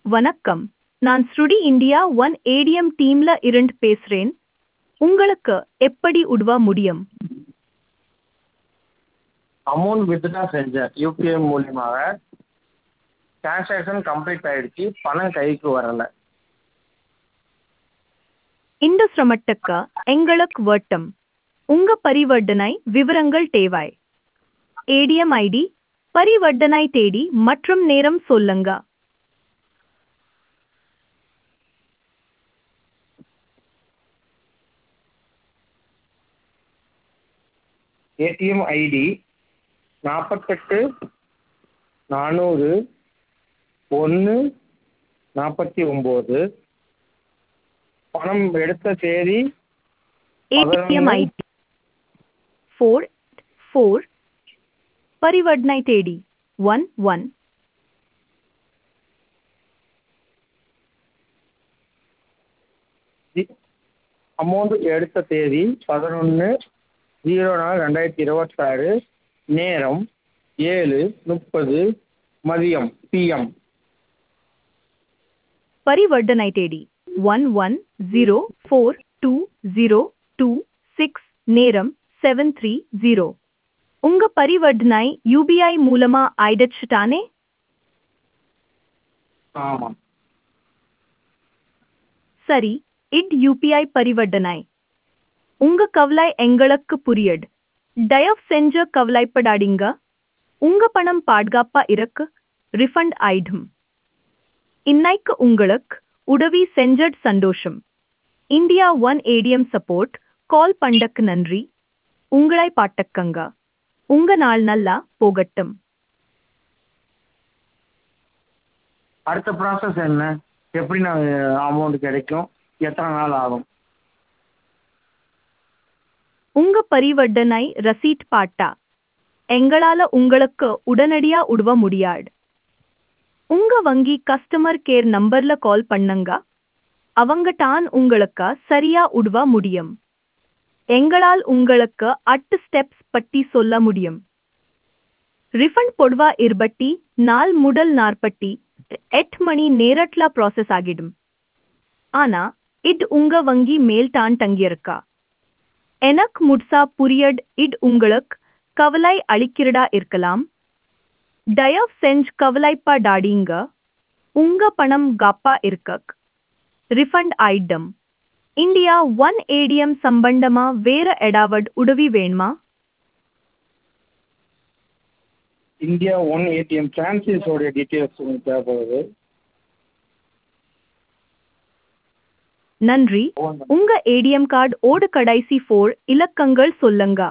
வணக்கம் நான் ஸ்ருடி இந்தியா ஒன் ஏடிஎம் டீம்ல இருந்து பேசுறேன் உங்களுக்கு எப்படி உதவ முடியும் அமௌண்ட் வித்ட்ரா செஞ்சேன் யூபிஐ மூலியமாக டிரான்சாக்ஷன் கம்ப்ளீட் ஆயிடுச்சு பணம் கைக்கு வரலை இந்த சிரமத்துக்கு எங்களுக்கு வட்டம் உங்க பரிவர்த்தனை விவரங்கள் தேவை ஏடிஎம் ஐடி பரிவர்த்தனை தேதி மற்றும் நேரம் சொல்லுங்க ஏடிஎம் ஐடி நாற்பத்தெட்டு நானூறு ஒன்று நாற்பத்தி ஒம்பது பணம் எடுத்த தேதி ஏடிஎம் ஐடி ஃபோர் ஃபோர் பரிவர்த்தனை தேதி ஒன் ஒன் அமௌண்ட் எடுத்த தேதி பதினொன்று ஜீரோ நாலு ரெண்டாயிரத்தி இருபத்தாறு நேரம் ஏழு முப்பது மதியம் பிஎம் பரிவர்த்தனை தேதி one one zero four two zero two six நேரம் செவன் த்ரீ ஜீரோ உங்க பரிவர்த்தனை யூபிஐ மூலமா ஆயிடுச்சு தானே ஆமாம் சரி இட் யூபிஐ பரிவர்த்தனை உங்க கவலை எங்களுக்கு புரியட் தயவு செஞ்சு கவலைப்படாதீங்க உங்க பணம் பாதுகாப்பா இருக்கு ரிஃபண்ட் ஆயிடும் இன்னைக்கு உங்களுக்கு உதவி செஞ்சட் சந்தோஷம் India one ATM support call பண்டக்கு நன்றி உங்களை பாட்டக்கங்க உங்க நாள் நல்லா போகட்டும் அடுத்த ப்ராசஸ் என்ன எப்படி நான் அமௌண்ட் கிடைக்கும் எத்தனை நாள் ஆகும் உங்க பரிவர்த்தனை ரசீட் பாட்டா எங்களால உங்களுக்கு உடனடியா உதவ முடியாது உங்க வங்கி கஸ்டமர் கேர் நம்பர்ல கால் பண்ணுங்க அவங்க தான் உங்களுக்கு சரியா உதவ முடியும் எங்களால் உங்களுக்கு அட்டு ஸ்டெப்ஸ் பற்றி சொல்ல முடியும் ரிஃபண்ட் பொடுவா இருபட்டி நாள் முதல் நாற்பட்டி எட்டு மணி நேரட்ல ப்ராசஸ் ஆகிடும் ஆனா இது உங்க வங்கி மேல் தான் தங்கியிருக்கா எனக்கு முட்சா புரியட் இட் உங்களுக்கு கவலை அளிக்கிறதா இருக்கலாம் தயவு செஞ்சு கவலைப்படாதீங்க உங்க பணம் காப்பா இருக்கக் ரிஃபண்ட் ஆயிடும் இந்தியா ஒன் ஏடிஎம் சம்பந்தமா வேற எடாவட் உதவி வேணுமா இந்தியா ஒன் ஏடிஎம் ஃப்ரான்சைஸோடைய டீட்டெயில்ஸ் உங்களுக்கு தேவைப்படுது நன்றி உங்க ஏடிஎம் கார்டு ஓடு கடைசி ஃபோர் இலக்கங்கள் சொல்லுங்க